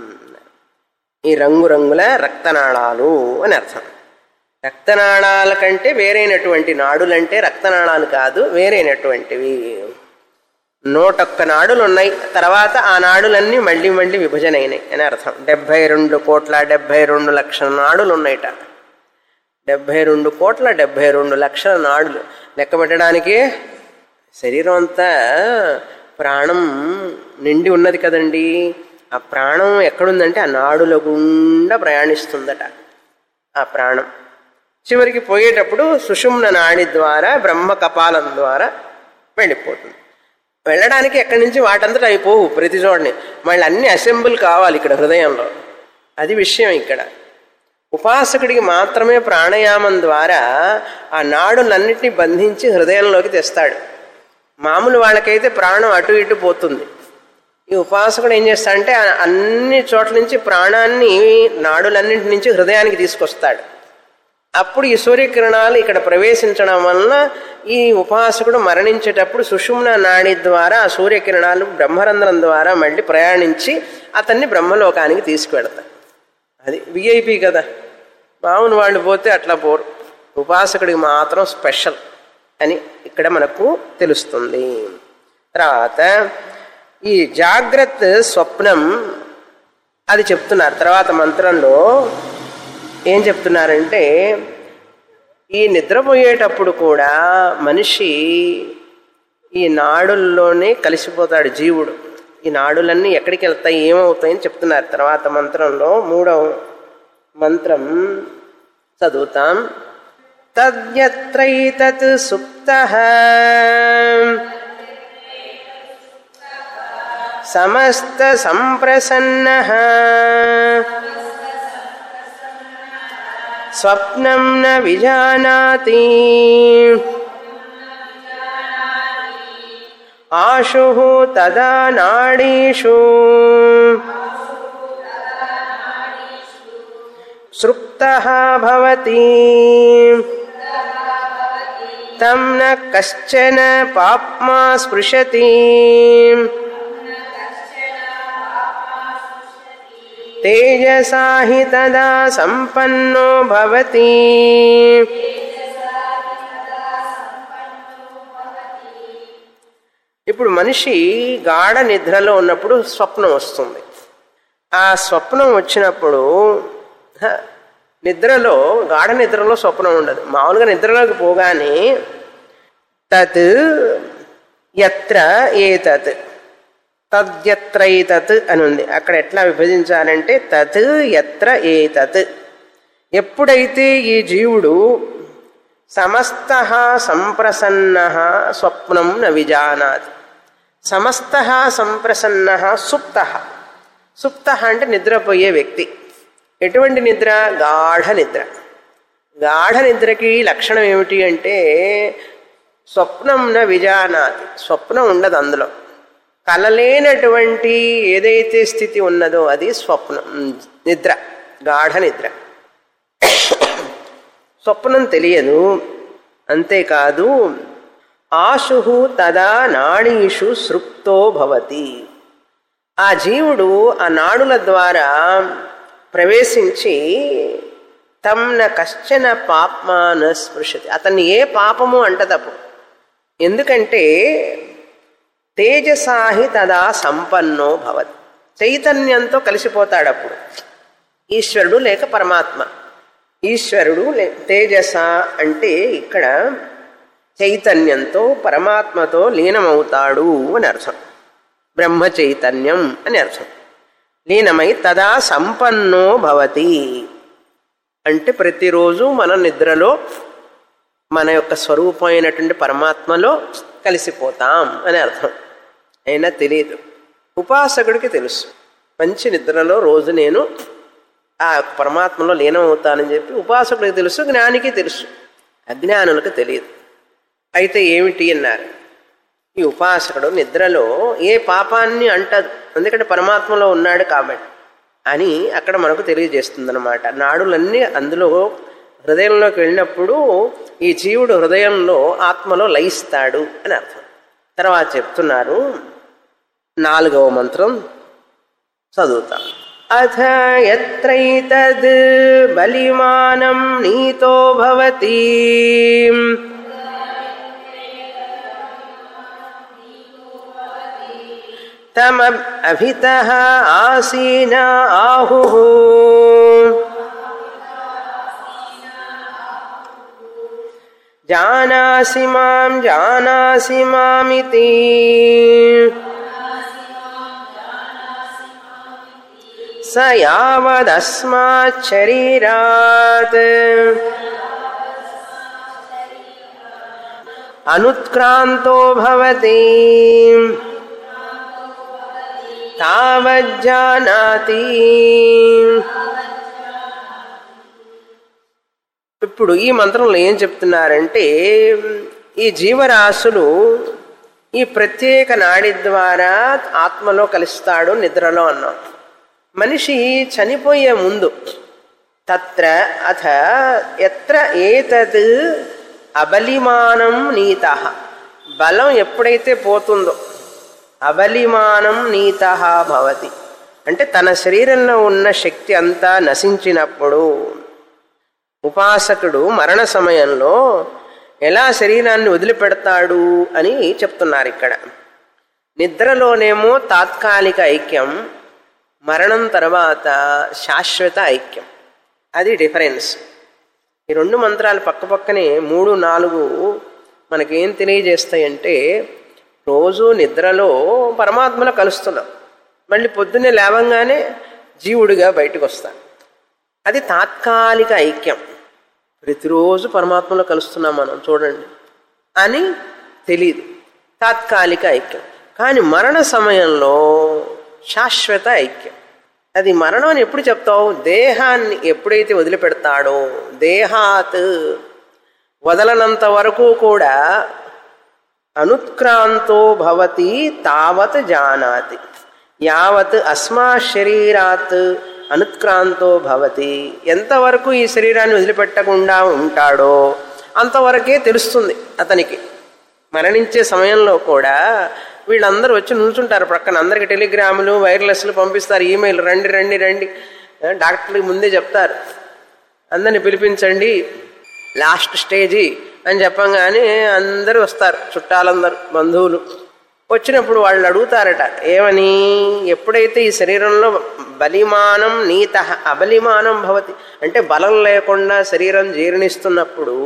ఈ రంగురంగుల రక్తనాళాలు అని అర్థం రక్తనాళాల కంటే వేరైనటువంటి నాడులంటే రక్తనాళాలు కాదు వేరైనటువంటివి నూటొక్క నాడులు ఉన్నాయి తర్వాత ఆ నాడులన్నీ మళ్ళీ మళ్ళీ విభజన అయినాయి అని అర్థం డెబ్భై రెండు కోట్ల డెబ్భై రెండు లక్షల నాడులు ఉన్నాయిట డెబ్భై రెండు కోట్ల డెబ్భై రెండు లక్షల నాడులు లెక్క పెట్టడానికి శరీరం అంతా ప్రాణం నిండి ఉన్నది కదండి ఆ ప్రాణం ఎక్కడుందంటే ఆ నాడుల గుండా ప్రయాణిస్తుందట ఆ ప్రాణం చివరికి పోయేటప్పుడు సుషుమ్న నాడి ద్వారా బ్రహ్మ కపాలం ద్వారా వెళ్ళిపోతుంది వెళ్ళడానికి ఎక్కడి నుంచి వాటంతటా అవి పోవు ప్రతి చోటని మళ్ళీ అన్ని అసెంబుల్ కావాలి ఇక్కడ హృదయంలో అది విషయం ఇక్కడ ఉపాసకుడికి మాత్రమే ప్రాణాయామం ద్వారా ఆ నాడులన్నింటినీ బంధించి హృదయంలోకి తెస్తాడు మామూలు వాళ్ళకైతే ప్రాణం అటు ఇటు పోతుంది ఈ ఉపాసకుడు ఏం చేస్తాడంటే ఆ అన్ని చోట్ల నుంచి ప్రాణాన్ని నాడులన్నింటి నుంచి హృదయానికి తీసుకొస్తాడు అప్పుడు ఈ సూర్యకిరణాలు ఇక్కడ ప్రవేశించడం వలన ఈ ఉపాసకుడు మరణించేటప్పుడు సుషుమ్న నాడి ద్వారా ఆ సూర్యకిరణాలు బ్రహ్మరంధ్రం ద్వారా మళ్ళీ ప్రయాణించి అతన్ని బ్రహ్మలోకానికి తీసుకువెడతాయి అది విఐపి కదా మామూలు వాళ్ళు పోతే అట్లా పోరు ఉపాసకుడికి మాత్రం స్పెషల్ అని ఇక్కడ మనకు తెలుస్తుంది తర్వాత ఈ జాగ్రత్త స్వప్నం అది చెప్తున్నారు తర్వాత మంత్రంలో ఏం చెప్తున్నారంటే ఈ నిద్రపోయేటప్పుడు కూడా మనిషి ఈ నాడుల్లోనే కలిసిపోతాడు జీవుడు ఈ నాడులన్నీ ఎక్కడికి వెళ్తాయి ఏమవుతాయని చెప్తున్నారు తర్వాత మంత్రంలో మూడవ మంత్రం చదువుతాం తద్యత్రైతత్ సుప్త సమస్త సంప్రసన్న స్వప్నం న విజానాతి ఆశు తదా నాడీషు సృప్త భవతి తం న కశ్చన పాప్మా స్పృశతి తేజసా హి తదా సంపన్నో భవతి ఇప్పుడు మనిషి గాఢ నిద్రలో ఉన్నప్పుడు స్వప్నం వస్తుంది ఆ స్వప్నం వచ్చినప్పుడు హ, నిద్రలో గాఢ నిద్రలో స్వప్నం ఉండదు మామూలుగా నిద్రలోకి పోగానే తత్ ఎత్ర ఏతత్ తద్యత్రైతత్ అని ఉంది అక్కడ ఎట్లా విభజించాలంటే తత్ ఎత్ర ఏతత్ ఎప్పుడైతే ఈ జీవుడు సమస్త సంప్రసన్న స్వప్నం న విజానాతి సమస్త సంప్రసన్న సుప్త సుప్త అంటే నిద్రపోయే వ్యక్తి ఎటువంటి నిద్ర గాఢ నిద్ర గాఢ నిద్రకి లక్షణం ఏమిటి అంటే స్వప్నం న విజానాతి స్వప్నం ఉండదు అందులో కలలేనటువంటి ఏదైతే స్థితి ఉన్నదో అది స్వప్నం నిద్ర గాఢ నిద్ర స్వప్నం తెలియదు అంతేకాదు ఆశు తదా నాడీషు సృప్తో భవతి ఆ జీవుడు ఆ నాడుల ద్వారా ప్రవేశించి తమ్న కశ్చన పాప్మాన స్పృశతి అతన్ని ఏ పాపము అంటదపు ఎందుకంటే తేజసాహి తదా సంపన్నో భవతి చైతన్యంతో కలిసిపోతాడు అప్పుడు ఈశ్వరుడు లేక పరమాత్మ ఈశ్వరుడు లే తేజస అంటే ఇక్కడ చైతన్యంతో పరమాత్మతో లీనమవుతాడు అని అర్థం బ్రహ్మ చైతన్యం అని అర్థం లీనమై తదా సంపన్నో భవతి అంటే ప్రతిరోజు మన నిద్రలో మన యొక్క స్వరూపమైనటువంటి పరమాత్మలో కలిసిపోతాం అని అర్థం అయినా తెలియదు ఉపాసకుడికి తెలుసు మంచి నిద్రలో రోజు నేను ఆ పరమాత్మలో లీనమవుతానని చెప్పి ఉపాసకుడికి తెలుసు జ్ఞానికి తెలుసు అజ్ఞానులకు తెలియదు అయితే ఏమిటి అన్నారు ఈ ఉపాసకుడు నిద్రలో ఏ పాపాన్ని అంటదు ఎందుకంటే పరమాత్మలో ఉన్నాడు కాబట్టి అని అక్కడ మనకు తెలియజేస్తుందన్నమాట నాడులన్నీ అందులో హృదయంలోకి వెళ్ళినప్పుడు ఈ జీవుడు హృదయంలో ఆత్మలో లయిస్తాడు అని అర్థం తర్వాత చెప్తున్నారు నాలుగవ మంత్రం చదువుతాం అథ ఎత్రైతద్ బలిమానం నీతో భవతి తమ అభిత ఆసీన ఆహు జానాసి మాం జానాసి మామితి స యావదస్మాత్ శరీరాత్ అనుత్క్రాంతో భవతి తావజ్జానాతి ఇప్పుడు ఈ మంత్రంలో ఏం చెప్తున్నారంటే ఈ జీవరాశులు ఈ ప్రత్యేక నాడి ద్వారా ఆత్మలో కలుస్తాడు నిద్రలో అన్నాం మనిషి చనిపోయే ముందు తత్ర అథ ఎత్ర ఏతద్ అబలిమానం నీత బలం ఎప్పుడైతే పోతుందో అబలిమానం నీత భవతి అంటే తన శరీరంలో ఉన్న శక్తి అంతా నశించినప్పుడు ఉపాసకుడు మరణ సమయంలో ఎలా శరీరాన్ని వదిలిపెడతాడు అని చెప్తున్నారు ఇక్కడ నిద్రలోనేమో తాత్కాలిక ఐక్యం మరణం తర్వాత శాశ్వత ఐక్యం అది డిఫరెన్స్ ఈ రెండు మంత్రాలు పక్కపక్కనే మూడు నాలుగు మనకేం తెలియజేస్తాయంటే రోజు నిద్రలో పరమాత్మలో కలుస్తున్నాం మళ్ళీ పొద్దున్నే లేవంగానే జీవుడిగా బయటకు వస్తాం అది తాత్కాలిక ఐక్యం ప్రతిరోజు పరమాత్మలో కలుస్తున్నాం మనం చూడండి అని తెలియదు తాత్కాలిక ఐక్యం కానీ మరణ సమయంలో శాశ్వత ఐక్యం అది మరణం అని ఎప్పుడు చెప్తావు దేహాన్ని ఎప్పుడైతే వదిలిపెడతాడో దేహాత్ వదలనంత వరకు కూడా అనుత్క్రాంతో భవతి తావత్ జానాతి యావత్ అస్మా శరీరాత్ అనుత్క్రాంతో భవతి ఎంతవరకు ఈ శరీరాన్ని వదిలిపెట్టకుండా ఉంటాడో అంతవరకే తెలుస్తుంది అతనికి మరణించే సమయంలో కూడా వీళ్ళందరూ వచ్చి నిల్చుంటారు ప్రక్కన అందరికి టెలిగ్రాములు వైర్లెస్లు పంపిస్తారు ఈమెయిల్ రండి రండి రండి డాక్టర్కి ముందే చెప్తారు అందరిని పిలిపించండి లాస్ట్ స్టేజీ అని చెప్పంగానే అందరూ వస్తారు చుట్టాలందరూ బంధువులు వచ్చినప్పుడు వాళ్ళు అడుగుతారట ఏమని ఎప్పుడైతే ఈ శరీరంలో బలిమానం నీత అబలిమానం భవతి అంటే బలం లేకుండా శరీరం జీర్ణిస్తున్నప్పుడు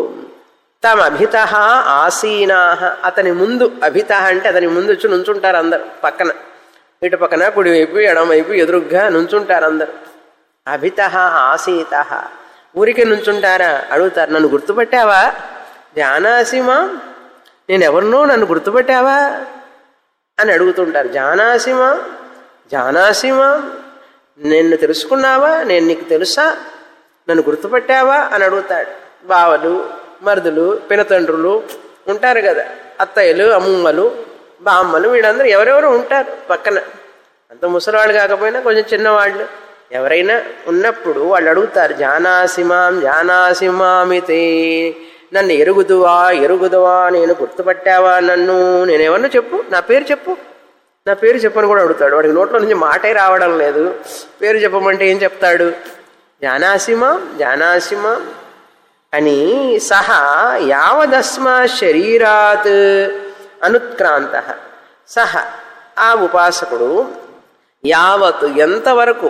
తమ అభిత ఆసీనా అతని ముందు అభిత అంటే అతని ముందు వచ్చి నుంచుంటారు అందరు పక్కన ఇటు పక్కన కుడివైపు ఎడమవైపు ఎదురుగ్గా నుంచుంటారు అందరు అభిత ఆసీత ఊరికే నుంచుంటారా అడుగుతారు నన్ను గుర్తుపట్టావా జానాసిమా నేను ఎవరినో నన్ను గుర్తుపట్టావా అని అడుగుతుంటారు జానాసిమా జానాసిమా నిన్ను తెలుసుకున్నావా నేను నీకు తెలుసా నన్ను గుర్తుపట్టావా అని అడుగుతాడు బావలు మరుదులు పినతండ్రులు ఉంటారు కదా అత్తయ్యలు అమ్మమ్మలు బామ్మలు వీళ్ళందరూ ఎవరెవరు ఉంటారు పక్కన అంత ముసలివాళ్ళు కాకపోయినా కొంచెం చిన్నవాళ్ళు ఎవరైనా ఉన్నప్పుడు వాళ్ళు అడుగుతారు జానాసిమాం జానాసిమామితే నన్ను ఎరుగుదువా ఎరుగుదువా నేను గుర్తుపట్టావా నన్ను నేనేమన్నా చెప్పు నా పేరు చెప్పు నా పేరు చెప్పని కూడా అడుగుతాడు వాడికి నోట్లో నుంచి మాటే రావడం లేదు పేరు చెప్పమంటే ఏం చెప్తాడు జానాసిమాం జానాసిమాం అని సహా యావదస్మా శరీరాత్ అనుత్క్రాంత సహ ఆ ఉపాసకుడు యావత్ ఎంతవరకు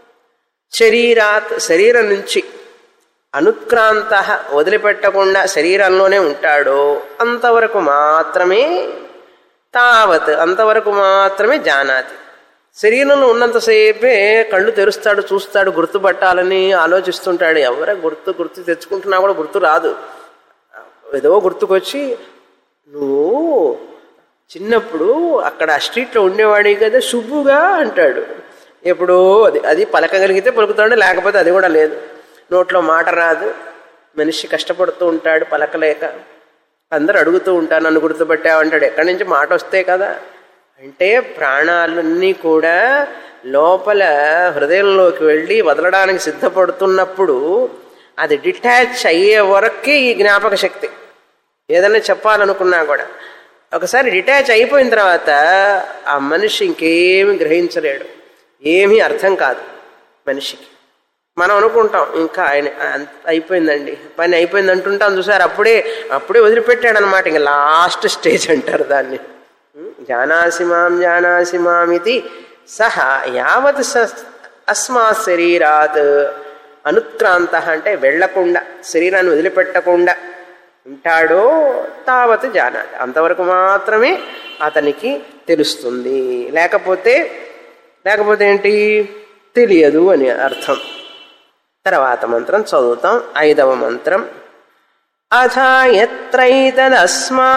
శరీరాత్ శరీరం నుంచి అనుత్క్రాంత వదిలిపెట్టకుండా శరీరంలోనే ఉంటాడో అంతవరకు మాత్రమే తావత్ అంతవరకు మాత్రమే జానాతి శరీరంలో ఉన్నంతసేపే కళ్ళు తెరుస్తాడు చూస్తాడు గుర్తుపట్టాలని ఆలోచిస్తుంటాడు ఎవర గుర్తు గుర్తు తెచ్చుకుంటున్నా కూడా గుర్తు రాదు ఏదో గుర్తుకొచ్చి నువ్వు చిన్నప్పుడు అక్కడ ఆ స్ట్రీట్లో ఉండేవాడి కదా సుబ్బుగా అంటాడు ఎప్పుడో అది అది పలకగలిగితే పలుకుతాడు లేకపోతే అది కూడా లేదు నోట్లో మాట రాదు మనిషి కష్టపడుతూ ఉంటాడు పలకలేక అందరు అడుగుతూ ఉంటారు నన్ను గుర్తుపట్టావు అంటాడు ఎక్కడి నుంచి మాట వస్తే కదా అంటే ప్రాణాలన్నీ కూడా లోపల హృదయంలోకి వెళ్ళి వదలడానికి సిద్ధపడుతున్నప్పుడు అది డిటాచ్ అయ్యే వరకే ఈ జ్ఞాపక శక్తి ఏదైనా చెప్పాలనుకున్నా కూడా ఒకసారి డిటాచ్ అయిపోయిన తర్వాత ఆ మనిషి ఇంకేమి గ్రహించలేడు ఏమీ అర్థం కాదు మనిషికి మనం అనుకుంటాం ఇంకా ఆయన అంత అయిపోయిందండి పని అయిపోయింది అంటుంటాం చూసారు అప్పుడే అప్పుడే వదిలిపెట్టాడు అనమాట ఇంకా లాస్ట్ స్టేజ్ అంటారు దాన్ని జానాసిమాం జానాసిమామితి సహ యావత్ స అస్మా శరీరాత్ అనుత్క్రాంత అంటే వెళ్లకుండా శరీరాన్ని వదిలిపెట్టకుండా ఉంటాడో తావత్ జానాది అంతవరకు మాత్రమే అతనికి తెలుస్తుంది లేకపోతే లేకపోతే ఏంటి తెలియదు అని అర్థం తర్వాత మంత్రం చదువుతాం ఐదవ మంత్రం అథ ఎత్రైతదస్మా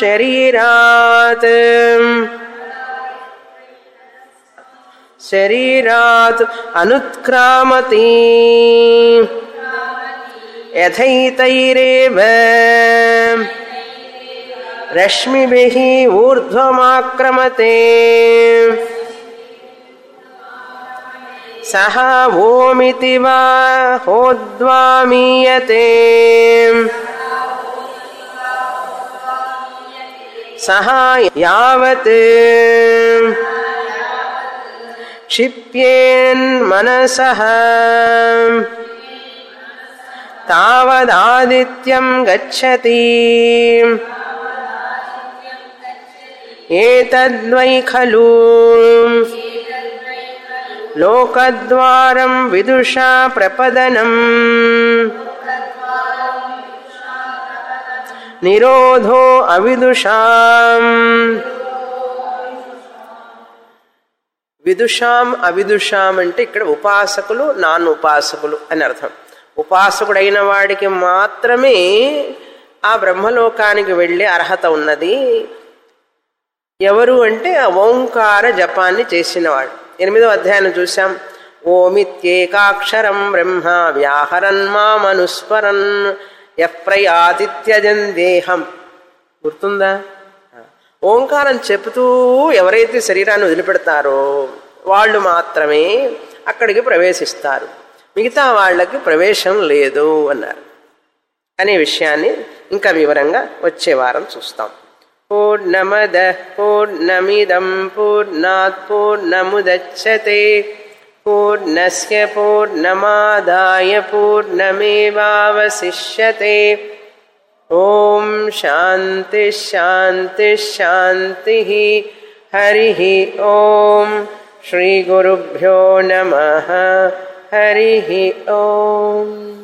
శరీరాత్ శరీరాత్ అనుత్క్రామతి యథైతైరేవ రశ్మిభిः ఊర్ధ్వమాక్రమతే సహ ఓమితి వా హోద్వామీయతే సహ యావత్ క్షిప్యేన్మనసః తావదాదిత్యం గచ్చతి ఏతద్వై ఖలు లోకద్వారం విదుషా ప్రపదనం నిరోధో అవిదుషాం విదుషాం అవిదుషాం అంటే ఇక్కడ ఉపాసకులు నాన్ ఉపాసకులు అని అర్థం ఉపాసకుడైన వాడికి మాత్రమే ఆ బ్రహ్మలోకానికి వెళ్ళే అర్హత ఉన్నది ఎవరు అంటే ఆ ఓంకార జపాన్ని చేసినవాడు ఎనిమిదో అధ్యాయం చూసాం ఓమిత్యేకాక్షరం బ్రహ్మ వ్యాహరన్ మామనుస్మరన్ ఎప్రయాతిత్యజన్ దేహం గుర్తుందా ఓంకారం చెబుతూ ఎవరైతే శరీరాన్ని వదిలిపెడతారో వాళ్ళు మాత్రమే అక్కడికి ప్రవేశిస్తారు మిగతా వాళ్ళకి ప్రవేశం లేదు అన్నారు అనే విషయాన్ని ఇంకా వివరంగా వచ్చే వారం చూస్తాం పూర్ణమద పూర్ణమిదం పూర్ణాత్ పూర్ణముదచ్చతే పూర్ణస్య పూర్ణమాదాయ పూర్ణమేవావశిష్యతే ఓం శాంతి శాంతి శాంతి హరి ఓం శ్రీ గురుభ్యో నమ హరి ఓం